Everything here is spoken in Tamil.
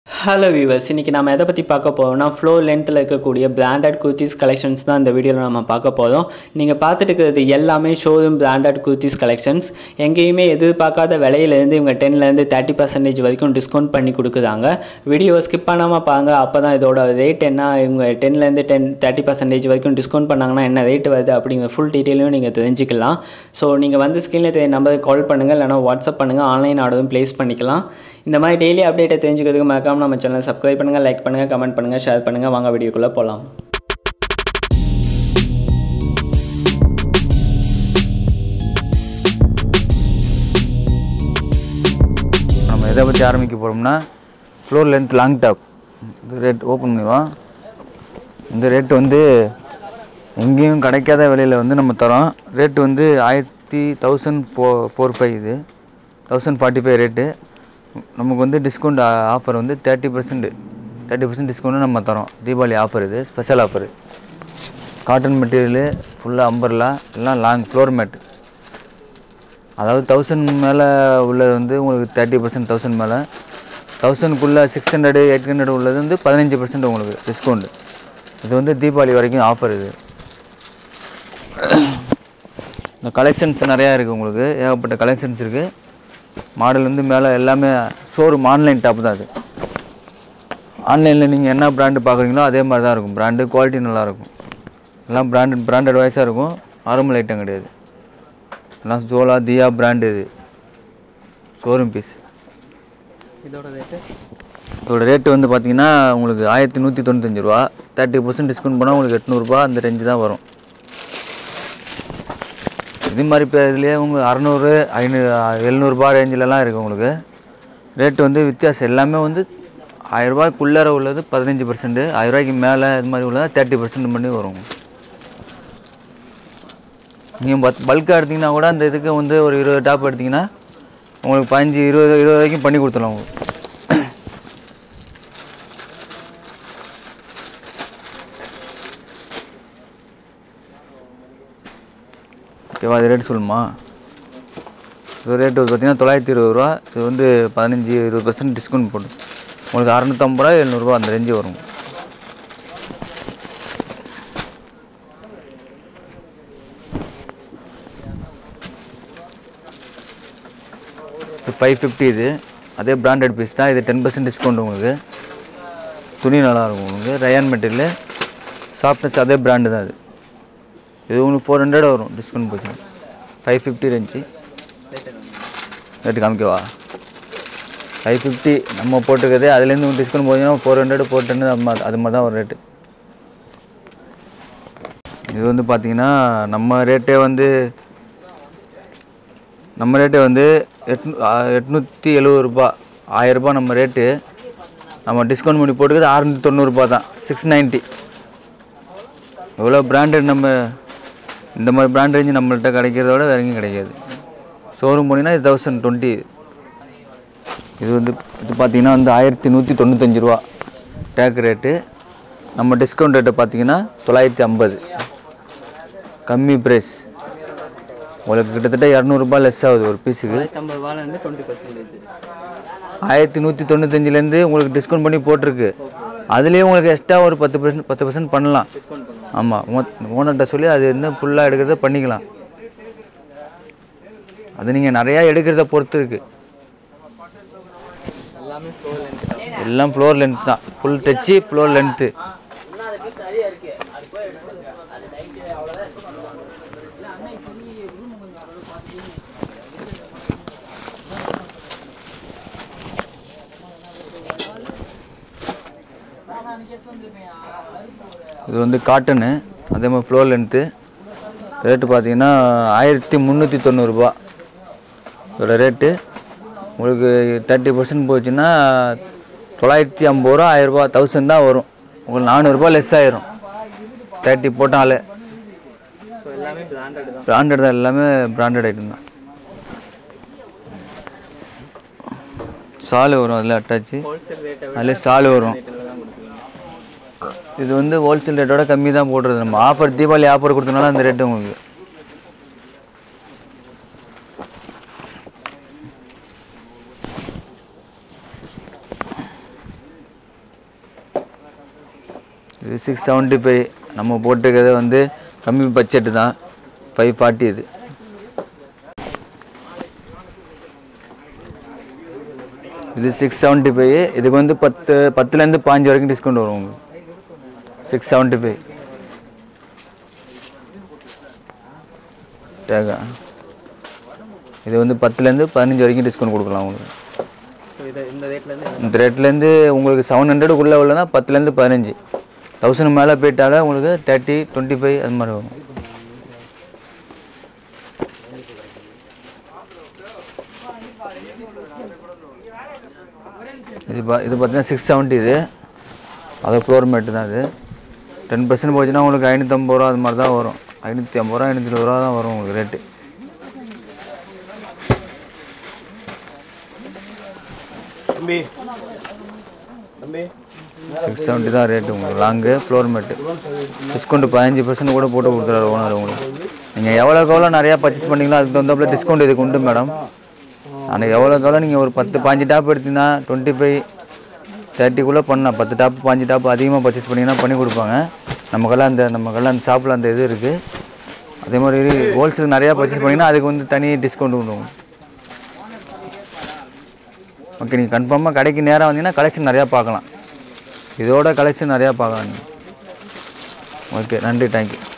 ஹலோ வியூவர்ஸ் இன்றைக்கி நம்ம எதை பற்றி பார்க்க போகிறோம்னா ஃப்ளோ லென்த்தில் இருக்கக்கூடிய பிராண்டட் குர்த்திஸ் கலெக்ஷன்ஸ் தான் இந்த வீடியோவில் நம்ம பார்க்க போகிறோம் நீங்கள் பார்த்துட்டு இருக்கிறது எல்லாமே ஷோரூம் பிராண்டட் குர்த்திஸ் கலெக்ஷன்ஸ் எங்கேயுமே எதிர்பார்க்காத விலையிலேருந்து இவங்க டென்லேருந்து தேர்ட்டி பர்சன்டேஜ் வரைக்கும் டிஸ்கவுண்ட் பண்ணி கொடுக்குறாங்க வீடியோவை ஸ்கிப் பண்ணாமல் பாருங்க அப்போ தான் இதோட ரேட் என்ன இவங்க டென்லேருந்து டென் தேர்ட்டி பர்சன்டேஜ் வரைக்கும் டிஸ்கவுண்ட் பண்ணாங்கன்னா என்ன ரேட் வருது அப்படிங்கிற ஃபுல் டீட்டெயிலும் நீங்கள் தெரிஞ்சுக்கலாம் ஸோ நீங்கள் வந்து ஸ்க்ரீனில் தெரிய நம்பருக்கு கால் பண்ணுங்கள் இல்லைனா வாட்ஸ்அப் பண்ணுங்கள் ஆன்லைன் ஆர்டரும் ப்ளேஸ் பண்ணிக்கலாம் இந்த மாதிரி டெய்லி அப்டேட்டை தெரிஞ்சுக்கிறதுக்கு மறக்காம நம்ம சேனலை சப்ஸ்கிரைப் பண்ணுங்கள் லைக் பண்ணுங்கள் கமெண்ட் பண்ணுங்கள் ஷேர் பண்ணுங்கள் வாங்க வீடியோக்குள்ளே போகலாம் நம்ம எதை பற்றி ஆரம்பிக்க போகிறோம்னா ஃப்ளோர் லென்த் லாங் டாப் இது ரேட் ஓப்பன் பண்ணிடுவோம் இந்த ரேட் வந்து எங்கேயும் கிடைக்காத விலையில் வந்து நம்ம தரோம் ரேட் வந்து ஆயிரத்தி தௌசண்ட் ஃபோ ஃபோர் ஃபைவ் இது தௌசண்ட் ஃபார்ட்டி ஃபைவ் ரேட்டு நமக்கு வந்து டிஸ்கவுண்ட் ஆஃபர் வந்து thirty percent thirty percent discount நம்ம தரோம் தீபாவளி ஆஃபர் இது ஸ்பெஷல் ஆஃபர் காட்டன் மெட்டீரியலு ஃபுல்லாக அம்பர்லா எல்லாம் லாங் ஃப்ளோர் மேட் அதாவது தௌசண்ட் மேலே உள்ளது வந்து உங்களுக்கு தேர்ட்டி பர்சன்ட் தௌசண்ட் மேலே தௌசண்ட்குள்ளே சிக்ஸ் ஹண்ட்ரடு எயிட் ஹண்ட்ரட் உள்ளது வந்து பதினஞ்சு பர்சன்ட் உங்களுக்கு டிஸ்கவுண்ட் இது வந்து தீபாவளி வரைக்கும் ஆஃபர் இது இந்த கலெக்ஷன்ஸ் நிறையா இருக்குது உங்களுக்கு ஏகப்பட்ட கலெக்ஷன்ஸ் இருக்குது மாடல் வந்து மேலே எல்லாமே ஷோரூம் ஆன்லைன் டாப் தான் அது ஆன்லைனில் நீங்கள் என்ன பிராண்டு பார்க்குறீங்களோ அதே மாதிரி தான் இருக்கும் பிராண்டு குவாலிட்டி நல்லாயிருக்கும் எல்லாம் பிராண்டட் பிராண்டட் வைஸாக இருக்கும் நார்மல் ஐட்டம் கிடையாது எல்லாம் ஜோலா தியா பிராண்டு இது ஷோரூம் பீஸ் இதோட ரேட்டு இதோட ரேட்டு வந்து பார்த்தீங்கன்னா உங்களுக்கு ஆயிரத்தி நூற்றி தொண்ணூத்தஞ்சு ரூபா தேர்ட்டி பர்சன்ட் டிஸ்கவுண்ட் பண்ணால் உங்களுக்கு எட்நூறுபா அந்த ரேஞ்சு தான் வரும் இது மாதிரி இப்போ இதுலேயே உங்களுக்கு அறநூறு ஐநூறு எழுநூறுபா ரேஞ்சிலலாம் இருக்குது உங்களுக்கு ரேட்டு வந்து வித்தியாசம் எல்லாமே வந்து ஆயிரரூபாய்க்குள்ளார உள்ளது பதினஞ்சு பர்சன்ட் ஆயிரரூபாய்க்கு மேலே இது மாதிரி உள்ளது தேர்ட்டி பர்சன்ட் பண்ணி வரும் நீங்கள் பத் பல்காக எடுத்தீங்கன்னா கூட அந்த இதுக்கு வந்து ஒரு இருபது டாப் எடுத்தீங்கன்னா உங்களுக்கு பதினஞ்சு இருபது இருபது வரைக்கும் பண்ணி கொடுத்துடலாம் உங்களுக்கு ஓகேவா இது ரேட் சொல்லுமா இது ரேட்டு வந்து பார்த்தீங்கன்னா தொள்ளாயிரத்தி இருபது ரூபா இது வந்து பதினஞ்சு இருபது பர்சன்ட் டிஸ்கவுண்ட் போட்டு உங்களுக்கு அறநூற்றம்பது ரூபா எழுநூறுபா அந்த ரேஞ்சு வரும் இது ஃபைவ் ஃபிஃப்டி இது அதே பிராண்டட் பீஸ் தான் இது டென் பர்சன்ட் டிஸ்கவுண்ட் உங்களுக்கு துணி நல்லாயிருக்கும் உங்களுக்கு ரயான் மெட்டீரியல் சாஃப்ட்னஸ் அதே பிராண்டு தான் இது இது உங்களுக்கு ஃபோர் ஹண்ட்ரட் வரும் டிஸ்கவுண்ட் போச்சு ஃபைவ் ஃபிஃப்டி ரேஞ்சு ரேட்டு காமிக்கவா ஃபைவ் ஃபிஃப்டி நம்ம போட்டிருக்கதே அதுலேருந்து உங்களுக்கு டிஸ்கவுண்ட் போச்சுன்னா ஃபோர் ஹண்ட்ரட் ஃபோர் டென் அது மாதிரி அது மாதிரி தான் ஒரு ரேட்டு இது வந்து பார்த்தீங்கன்னா நம்ம ரேட்டே வந்து நம்ம ரேட்டு வந்து எட்நூ எட்நூற்றி எழுபது ரூபா ஆயிரரூபா நம்ம ரேட்டு நம்ம டிஸ்கவுண்ட் பண்ணி போட்டுக்கிறது அறுநூற்றி தொண்ணூறுபா தான் சிக்ஸ் நைன்ட்டி எவ்வளோ பிராண்டட் நம்ம இந்த மாதிரி பிராண்ட் ரேஞ்சு நம்மள்ட்ட கிடைக்கிறத விட வேற எங்கேயும் கிடைக்காது ஷோரூம் போனீங்கன்னா இது தௌசண்ட் டுவெண்ட்டி இது வந்து இது பார்த்தீங்கன்னா வந்து ஆயிரத்தி நூற்றி தொண்ணூத்தஞ்சு ரூபா டேக் ரேட்டு நம்ம டிஸ்கவுண்ட் ரேட்டை பார்த்தீங்கன்னா தொள்ளாயிரத்தி ஐம்பது கம்மி ப்ரைஸ் உங்களுக்கு கிட்டத்தட்ட இரநூறுபா லெஸ் ஆகுது ஒரு பீஸுக்கு ஐம்பது ரூபாலேருந்து டுவெண்ட்டி பர்சன்டேஜ் ஆயிரத்தி நூற்றி தொண்ணூத்தஞ்சுலேருந்து உங்களுக்கு டிஸ்கவுண்ட் பண்ணி போட்டிருக்கு அதுலேயே உங்களுக்கு எக்ஸ்ட்ரா ஒரு பத்து பர்சன்ட் பத்து பர்சன்ட் பண்ணலாம் டிஸ்கவுண்ட் பண்ணுவோம் ஆமாம் ஓனர்கிட்ட சொல்லி அது வந்து ஃபுல்லாக எடுக்கிறத பண்ணிக்கலாம் அது நீங்கள் நிறையா எடுக்கிறத பொறுத்து இருக்கு எல்லாமே ஃப்ளோர் லென்த் எல்லாம் ஃப்ளோர் லென்த் தான் ஃபுல் டச்சு ஃப்ளோர் லென்த்து இது வந்து காட்டனு அதே மாதிரி ஃப்ளோர் லென்த்து ரேட்டு பார்த்தீங்கன்னா ஆயிரத்தி முந்நூற்றி தொண்ணூறுரூபா இதோட ரேட்டு உங்களுக்கு தேர்ட்டி பர்சன்ட் போச்சுன்னா தொள்ளாயிரத்தி ஐம்பது ரூபா ஆயிரரூபா தௌசண்ட் தான் வரும் உங்களுக்கு நானூறுரூபா லெஸ் ஆயிரும் தேர்ட்டி போட்டாலே ஸோ எல்லாமே பிராண்டட் தான் பிராண்டட் தான் எல்லாமே பிராண்டட் ஐட்டம் தான் சாலு வரும் அதில் அட்டாச்சு ஹோல்சேல் ரேட்டை விட அதில் சாலு வரும் ரேட்டில் தான் கொடுக்குறீங்க இது வந்து ஹோல்சேல் ரேட்டோட கம்மி தான் போடுறது நம்ம ஆஃபர் தீபாவளி ஆஃபர் கொடுத்தனால அந்த ரேட்டு உங்களுக்கு இது சிக்ஸ் செவன்ட்டி ஃபைவ் நம்ம போட்டுக்கிறது வந்து கம்மி பட்ஜெட்டு தான் ஃபைவ் ஃபார்ட்டி இது இது சிக்ஸ் செவன்ட்டி ஃபைவ் இதுக்கு வந்து பத்து பத்துலேருந்து பாஞ்சு வரைக்கும் டிஸ்கவுண்ட் வரும் உங்களுக்கு சிக்ஸ் செவன்ட்டி ஃபைவ் டேகா இது வந்து பத்துலேருந்து பதினஞ்சு வரைக்கும் டிஸ்கவுண்ட் கொடுக்கலாம் உங்களுக்கு இது இந்த ரேட்லேருந்து இந்த ரேட்லேருந்து உங்களுக்கு செவன் ஹண்ட்ரடுக்குள்ளே உள்ளனா பத்துலேருந்து பதினஞ்சு தௌசண்ட் மேலே போயிட்டாலே உங்களுக்கு தேர்ட்டி டுவெண்ட்டி ஃபைவ் அது மாதிரி வரும் இது பா இது பார்த்தீங்கன்னா சிக்ஸ் செவன்ட்டி இது அது ஃப்ளோர் மேட்டு தான் இது டென் பர்சன்ட் போச்சுன்னா உங்களுக்கு ஐநூற்றம்பது ரூபா அது மாதிரி தான் வரும் ஐநூற்றி ஐம்பது ரூபா ஐநூற்றி இருபது ரூபா தான் வரும் உங்களுக்கு ரேட்டு தம்பி தம்பி சிக்ஸ் செவன்ட்டி தான் ரேட்டு உங்களுக்கு லாங்கு ஃப்ளோர் மேட்டு டிஸ்கவுண்ட் பதினஞ்சு பர்சன்ட் கூட போட்டு கொடுத்துறாரு ஓனர் உங்களுக்கு நீங்கள் எவ்வளோக்கு எவ்வளோ நிறையா பர்ச்சேஸ் பண்ணீங்களோ அதுக்கு தகுந்தாப்புல டிஸ்கவுண்ட் இதுக்கு உண்டு மேடம் ஆனால் எவ்வளோக்கு எவ்வளோ நீங்கள் ஒரு பத்து பாஞ்சு டாப் எடுத்தீங்கன்னா டுவெண்ட்டி ஃபைவ் தேர்ட்டிக்குள்ளே பண்ணலாம் பத்து டாப் பாஞ்சு டாப் அதிகமாக பர்ச்சேஸ் பண்ணிங்கன்னா பண்ணி கொடுப்பாங்க நமக்கெல்லாம் அந்த நமக்கெல்லாம் அந்த ஷாப்பில் அந்த இது இருக்குது அதே மாதிரி ஹோல்சேல் நிறையா பர்ச்சேஸ் பண்ணிங்கன்னா அதுக்கு வந்து தனி டிஸ்கவுண்ட் உண்டு உங்களுக்கு. ஓகே நீங்கள் கன்ஃபார்மாக கடைக்கு நேராக வந்தீங்கன்னா கலெக்ஷன் நிறையா பார்க்கலாம் இதோட கலெக்ஷன் நிறையா பார்க்கலாம் நீங்கள் ஓகே நன்றி தேங்க்யூ